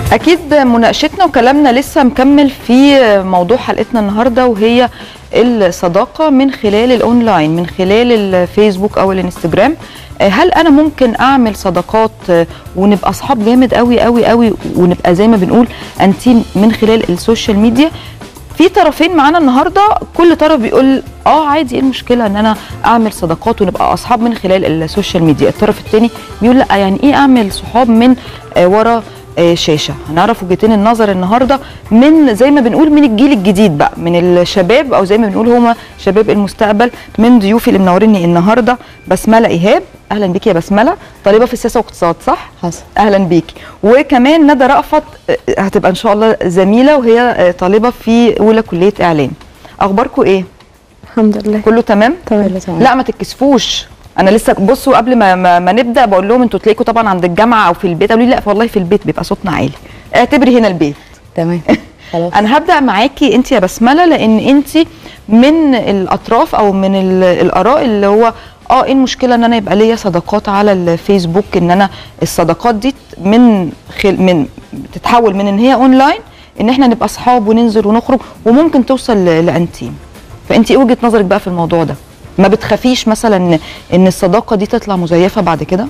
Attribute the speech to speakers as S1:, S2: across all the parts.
S1: اكيد مناقشتنا وكلامنا لسه مكمل في موضوع حلقتنا النهارده وهي الصداقه من خلال الاونلاين من خلال الفيسبوك او الانستجرام هل انا ممكن اعمل صداقات ونبقى اصحاب جامد قوي قوي قوي ونبقى زي ما بنقول انتيم من خلال السوشيال ميديا في طرفين معانا النهارده كل طرف بيقول اه عادي ايه المشكله ان انا اعمل صداقات ونبقى اصحاب من خلال السوشيال ميديا الطرف الثاني بيقول لا يعني ايه اعمل صحاب من آه ورا آه شاشه هنعرف وجهتين النظر النهارده من زي ما بنقول من الجيل الجديد بقى من الشباب او زي ما بنقول هما شباب المستقبل من ضيوفي اللي منوريني النهارده بسمله ايهاب اهلا بيكي يا بسمله طالبه في السياسه واقتصاد صح
S2: حصل
S1: اهلا بيكي وكمان ندى رأفت هتبقى ان شاء الله زميله وهي طالبه في اولى كليه اعلام اخباركم ايه
S3: الحمد لله
S1: كله تمام
S3: تمام
S1: لا ما تتكسفوش انا لسه بصوا قبل ما, ما, ما نبدا بقول لهم انتوا تلاقوا طبعا عند الجامعه او في البيت قالوا لي لا والله في البيت بيبقى صوتنا عالي اعتبري هنا البيت
S2: تمام خلاص
S1: انا هبدا معاكي انت يا بسمله لان انت من الاطراف او من الاراء اللي هو اه ايه المشكله ان انا يبقى ليا صداقات على الفيسبوك ان انا الصداقات دي من خل من تتحول من ان هي اونلاين ان احنا نبقى اصحاب وننزل ونخرج وممكن توصل لانتيم فانت ايه وجهه نظرك بقى في الموضوع ده ما بتخافيش مثلا ان ان الصداقه دي تطلع مزيفه بعد كده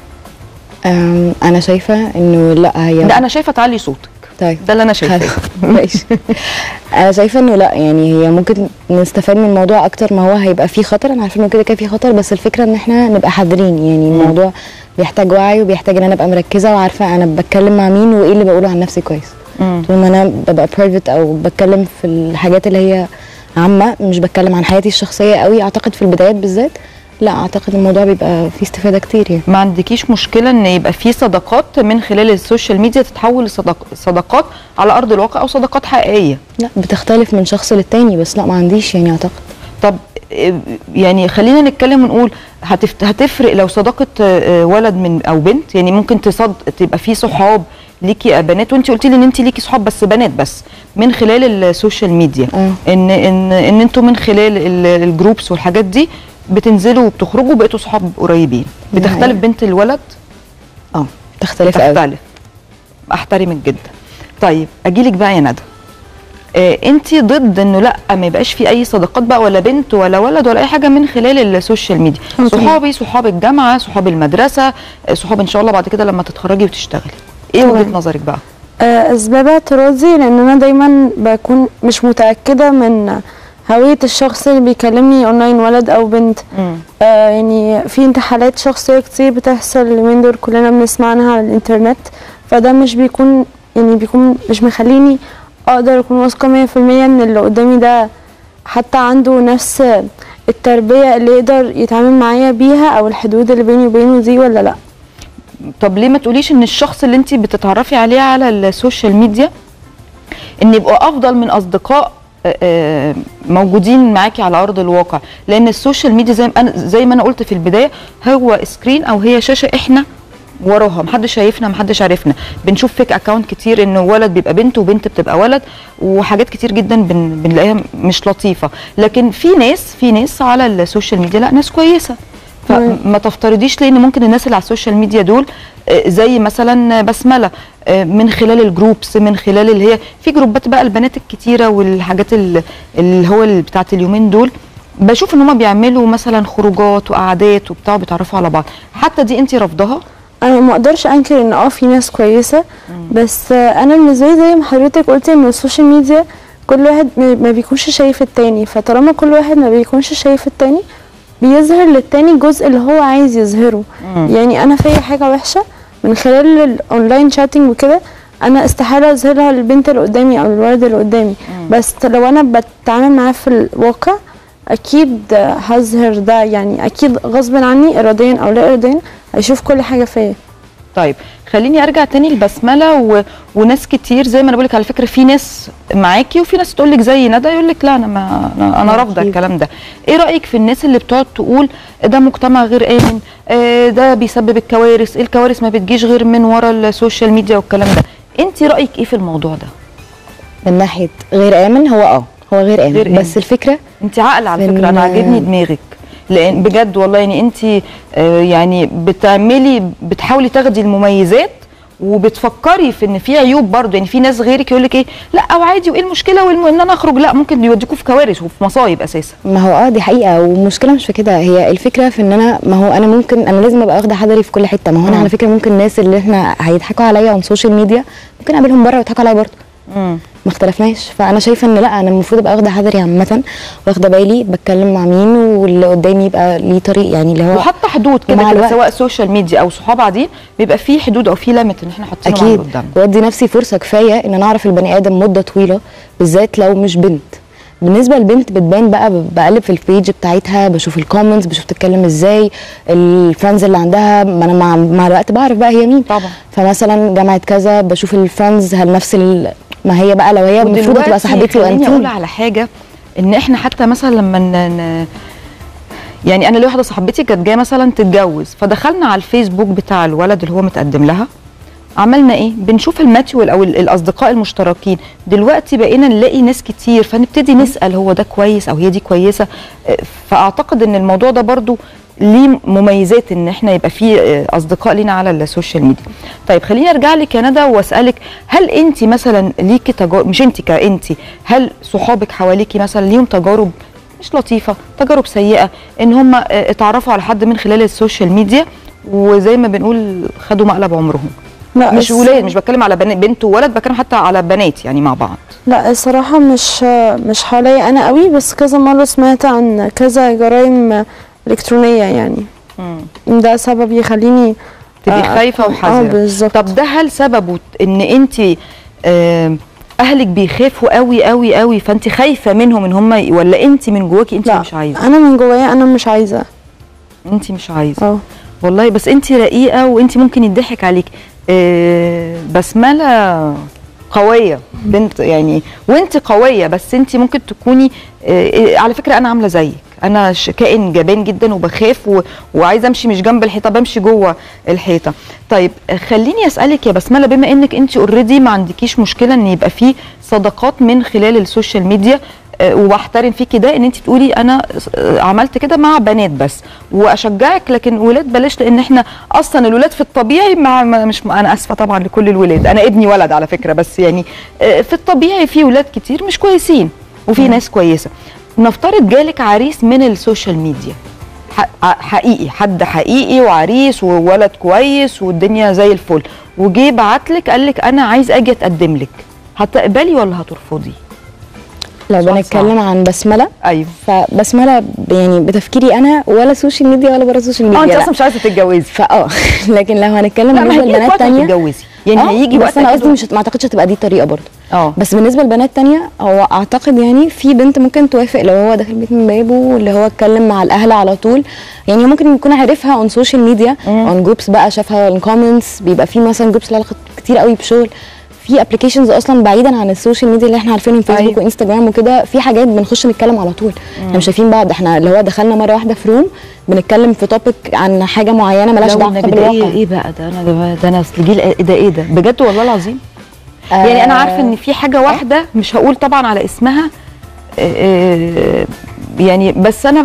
S2: أم، انا شايفه انه لا هي
S1: لا انا شايفه تعلي صوتك
S2: طيب
S1: ده اللي انا شايفاه
S2: ماشي انا شايفه انه لا يعني هي ممكن نستفاد من الموضوع اكتر ما هو هيبقى فيه خطر انا عارفه انه كده كده فيه خطر بس الفكره ان احنا نبقى حذرين يعني الموضوع بيحتاج وعي وبيحتاج ان انا ابقى مركزه وعارفه انا بتكلم مع مين وايه اللي بقوله عن نفسي كويس
S1: مم.
S2: طول ما انا ببقى برايفت او بتكلم في الحاجات اللي هي عامه مش بتكلم عن حياتي الشخصيه قوي اعتقد في البدايات بالذات لا اعتقد الموضوع بيبقى فيه استفاده كتير يعني
S1: ما عندكيش مشكله ان يبقى في صداقات من خلال السوشيال ميديا تتحول لصداق- صداقات على ارض الواقع او صداقات حقيقيه
S2: لا بتختلف من شخص للتاني بس لا ما عنديش يعني اعتقد
S1: طب إيه، يعني خلينا نتكلم ونقول هتفت... هتفرق لو صداقه آه، ولد من او بنت يعني ممكن تصد تبقى في صحاب ليكي بنات وانت قلتي لي ان انت ليكي صحاب بس بنات بس من خلال السوشيال ميديا
S2: اه.
S1: ان ان ان انتوا من خلال ال- الجروبس والحاجات دي بتنزلوا وبتخرجوا بقيتوا صحاب قريبين
S2: ده
S1: بتختلف
S2: حقيقي.
S1: بنت الولد
S2: اه تختلف قوي
S1: تختلف احترمك جدا طيب اجيلك بقى يا ندى آه انت ضد انه لا ما يبقاش في اي صداقات بقى ولا بنت ولا ولد ولا اي حاجه من خلال السوشيال ميديا
S3: آه طبعاً.
S1: صحابي صحاب الجامعه صحاب المدرسه آه، صحاب ان شاء الله بعد كده لما تتخرجي وتشتغلي ايه
S3: طبعاً.
S1: وجهه نظرك بقى
S3: آه، اسباب اعتراضي لان انا دايما بكون مش متاكده من هويه الشخص اللي بيكلمني اونلاين ولد او بنت آه يعني في انتحالات شخصيه كتير بتحصل اليومين دول كلنا بنسمع عنها على الانترنت فده مش بيكون يعني بيكون مش مخليني اقدر اكون واثقه 100% ان اللي قدامي ده حتى عنده نفس التربيه اللي يقدر يتعامل معايا بيها او الحدود اللي بيني وبينه دي ولا لا
S1: طب ليه ما تقوليش ان الشخص اللي انت بتتعرفي عليه على السوشيال ميديا ان يبقوا افضل من اصدقاء آه، آه، موجودين معاكي على ارض الواقع لان السوشيال ميديا زي ما انا زي ما انا قلت في البدايه هو سكرين او هي شاشه احنا وراها محدش شايفنا محدش عارفنا بنشوف فيك اكونت كتير انه ولد بيبقى بنت وبنت بتبقى ولد وحاجات كتير جدا بن بنلاقيها مش لطيفه لكن في ناس في ناس على السوشيال ميديا لا ناس كويسه فما تفترضيش لان ممكن الناس اللي على السوشيال ميديا دول آه، زي مثلا بسمله آه، من خلال الجروبس من خلال اللي هي في جروبات بقى البنات الكتيره والحاجات ال- اللي هو اللي بتاعت اليومين دول بشوف ان هم بيعملوا مثلا خروجات وقعدات وبتاع بيتعرفوا على بعض حتى دي انت رافضاها
S3: انا ما اقدرش انكر ان اه في ناس كويسه بس آه، انا بالنسبه لي زي ما حضرتك قلتي ان السوشيال ميديا كل واحد ما ما بيكونش شايف التاني فطالما كل واحد ما بيكونش شايف التاني بيظهر للتاني الجزء اللي هو عايز يظهره يعني انا فيا حاجه وحشه من خلال الاونلاين شاتنج وكده انا استحاله اظهرها للبنت اللي قدامي او للولد اللي قدامي بس لو انا بتعامل معاه في الواقع اكيد آه، هظهر ده يعني اكيد غصب عني اراديا او لا اراديا هيشوف كل حاجه فيا
S1: طيب خليني ارجع تاني لبسمله و... وناس كتير زي ما انا بقول لك على فكره في ناس معاكي وفي ناس تقول لك زي ندى يقول لك لا انا ما انا, أنا رافضه
S2: أكيد.
S1: الكلام ده ايه رايك في الناس اللي بتقعد تقول ده مجتمع غير امن آه ده بيسبب الكوارث إيه الكوارث ما بتجيش غير من ورا السوشيال ميديا والكلام ده انت رايك ايه في الموضوع ده
S2: من ناحيه غير امن هو اه هو غير امن
S1: غير آمن.
S2: بس الفكره
S1: انت عاقله على
S2: من-
S1: فكره انا عاجبني دماغك لان بجد والله يعني انت آه، يعني بتعملي بتحاولي تاخدي المميزات وبتفكري في ان في عيوب برضه يعني في ناس غيرك يقول لك ايه لا او عادي وايه المشكله والم... ان انا اخرج لا ممكن يوديكوا في كوارث وفي مصايب اساسا
S2: ما هو اه دي حقيقه والمشكله مش في كده هي الفكره في ان انا ما هو انا ممكن انا لازم ابقى واخده حذري في كل حته ما هو انا
S1: مم.
S2: على فكره ممكن الناس اللي احنا هيضحكوا عليا على السوشيال ميديا ممكن اقابلهم بره ويضحكوا عليا برضه
S1: امم
S2: ما اختلفناش فانا شايفه ان لا انا المفروض ابقى واخده حذري عامه واخده بالي بتكلم مع مين واللي قدامي يبقى ليه طريق يعني اللي هو
S1: وحاطه حدود كده
S2: مع
S1: كده
S2: الوقت.
S1: سواء سوشيال ميديا او صحاب قاعدين بيبقى في حدود او في ليميت ان احنا حاطينه مع اللي
S2: اكيد
S1: قدامنا
S2: وادي نفسي فرصه كفايه ان انا اعرف البني ادم مده طويله بالذات لو مش بنت بالنسبه للبنت بتبان بقى ب- بقلب في البيج بتاعتها بشوف الكومنتس بشوف تتكلم ازاي الفريندز اللي عندها ما انا مع, مع الوقت بعرف بقى هي مين
S1: طبعا
S2: فمثلا جامعه كذا بشوف الفريندز هل نفس ال... ما هي بقى لو هي المفروض
S1: ودلوقتي
S2: تبقى صاحبتي
S1: خليني اقول
S2: وانتي
S1: على حاجه ان احنا حتى مثلا لما ن... ن... يعني انا ليا واحده صاحبتي كانت جايه مثلا تتجوز فدخلنا على الفيسبوك بتاع الولد اللي هو متقدم لها عملنا ايه بنشوف الماتيول او ال- الاصدقاء المشتركين دلوقتي بقينا نلاقي ناس كتير فنبتدي نسال هو ده كويس او هي دي كويسه آه، فاعتقد ان الموضوع ده برضو ليه مميزات ان احنا يبقى فيه آه، اصدقاء لينا على السوشيال ميديا طيب خليني ارجع لك يا ندى واسالك هل انت مثلا ليكي تجارب مش انت كانت هل صحابك حواليكي مثلا ليهم تجارب مش لطيفه تجارب سيئه ان هم آه، اتعرفوا على حد من خلال السوشيال ميديا وزي ما بنقول خدوا مقلب عمرهم
S3: لا
S1: مش
S3: الص-
S1: ولاد مش بتكلم على بنات بنت وولد بتكلم حتى على بنات يعني مع بعض
S3: لا الصراحة مش مش حواليا أنا قوي بس كذا مرة سمعت عن كذا جرائم إلكترونية يعني ده سبب يخليني
S1: تبقي
S3: آه،
S1: خايفه
S3: اه
S1: وحذره
S3: بالظبط
S1: طب ده هل سببه ان انت آه، اهلك بيخافوا قوي قوي قوي فانت خايفه منهم ان هم ي- ولا انت من جواكي انت
S3: لا
S1: مش عايزه
S3: أنا من جوايا أنا مش عايزة
S1: انت مش عايزه
S3: اه
S1: والله بس انت رقيقه وانت ممكن يضحك عليك آه، بسمله قويه بنت يعني وانت قويه بس انت ممكن تكوني آه، على فكره انا عامله زيك انا ش- كائن جبان جدا وبخاف و... وعايزه امشي مش جنب الحيطه بمشي جوه الحيطه طيب آه، خليني اسالك يا بسمله بما انك انت اوريدي ما عندكيش مشكله ان يبقى في صداقات من خلال السوشيال ميديا آه، وبحترم فيكي ده ان انت تقولي انا آه، عملت كده مع بنات بس واشجعك لكن ولاد بلاش لان احنا اصلا الولاد في الطبيعي مع ما- مش انا اسفه طبعا لكل الولاد انا ابني ولد على فكره بس يعني آه، في الطبيعي في ولاد كتير مش كويسين وفي ناس كويسه نفترض جالك عريس من السوشيال ميديا ح- ع- حقيقي حد حقيقي وعريس وولد كويس والدنيا زي الفل وجي بعتلك قالك انا عايز اجي اتقدم لك هتقبلي ولا هترفضي
S2: لو
S1: سؤال
S2: بنتكلم عن بسمله
S1: ايوه
S2: فبسمله ب- يعني بتفكيري انا ولا سوشيال ميديا ولا بره السوشيال
S1: اه
S2: ميديا
S1: انت
S2: لا.
S1: اصلا مش عايزه تتجوزي
S2: فاه لكن لو هنتكلم
S1: لا ما
S2: بالنسبه
S1: هيجي
S2: لبنات
S1: وقت
S2: تانية
S1: تتجوزي يعني
S2: آه،
S1: هيجي وقت
S2: بس انا
S1: أكيد
S2: قصدي مش ما اعتقدش هتبقى دي الطريقه برضه
S1: اه
S2: بس بالنسبه لبنات تانية هو اعتقد يعني في بنت ممكن توافق لو هو داخل البيت من بابه اللي هو اتكلم مع الاهل على طول يعني ممكن يكون عارفها اون سوشيال ميديا اون جروبس بقى شافها الكومنتس بيبقى في مثلا جروبس لها علاقة كتير قوي بشغل في ابلكيشنز اصلا بعيدا عن السوشيال ميديا اللي احنا عارفينهم فيسبوك
S1: أيوة.
S2: وانستجرام وكده في حاجات بنخش نتكلم على طول احنا مش شايفين بعض احنا اللي هو دخلنا مره واحده في روم بنتكلم في توبيك عن حاجه معينه ملهاش
S1: لو
S2: دعوه
S1: النبي ده ايه
S2: بالواقع
S1: ايه بقى ده انا ده, ده انا اصل جيل ايه ده ايه ده بجد والله العظيم يعني انا عارفه ان في حاجه واحده مش هقول طبعا على اسمها آه، آه، يعني بس انا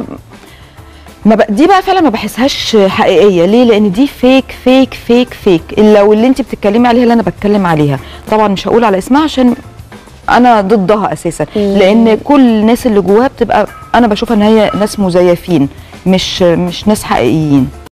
S1: ما بق- دي بقى فعلا ما بحسهاش حقيقيه ليه لان دي فيك فيك فيك فيك لو اللي انت بتتكلمي عليها اللي انا بتكلم عليها طبعا مش هقول على اسمها عشان انا ضدها اساسا لان كل الناس اللي جواها بتبقى انا بشوفها ان هي ناس مزيفين مش مش ناس حقيقيين